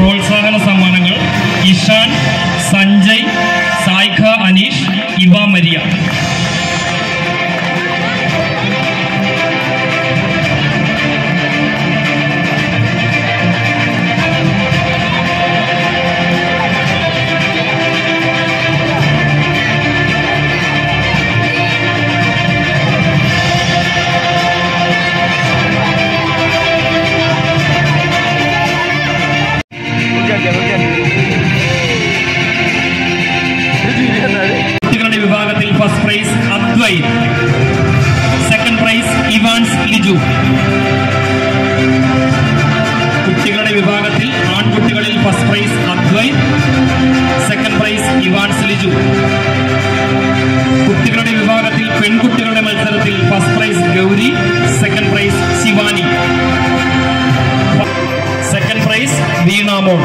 പ്രോത്സാഹന സമ്മാനങ്ങൾ ഇഷാൻ സഞ്ജയ് സായിഖ അനീഷ് ഇവ മരിയ കുട്ടികളുടെ വിഭാഗത്തിൽ first prize Advait second prize Evans Liju കുട്ടികളുടെ വിഭാഗത്തിൽ ആൺകുട്ടികളിൽ first prize Advait second prize Evans Liju കുട്ടികളുടെ വിഭാഗത്തിൽ പെൺകുട്ടികളുടെ മത്സരത്തിൽ first prize Gauri second prize Shivani second prize Veenamol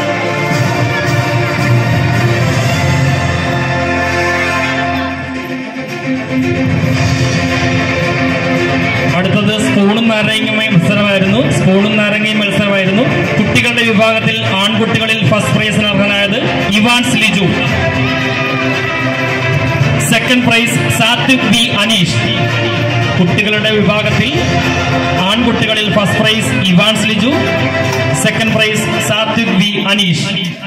അടുത്തത് സ്പൂണും നാരങ്ങയും മത്സരമായിരുന്നു സ്പൂണും നാരങ്ങയും മത്സരമായിരുന്നു കുട്ടികളുടെ വിഭാഗത്തിൽ ആൺകുട്ടികളിൽ ഫസ്റ്റ് പ്രൈസിന് അർഹനായത് Evans Liju second prize Satvik B Aneesh കുട്ടികളുടെ വിഭാഗത്തിൽ ആൺകുട്ടികളിൽ first prize Evans Liju second prize Satvik B Aneesh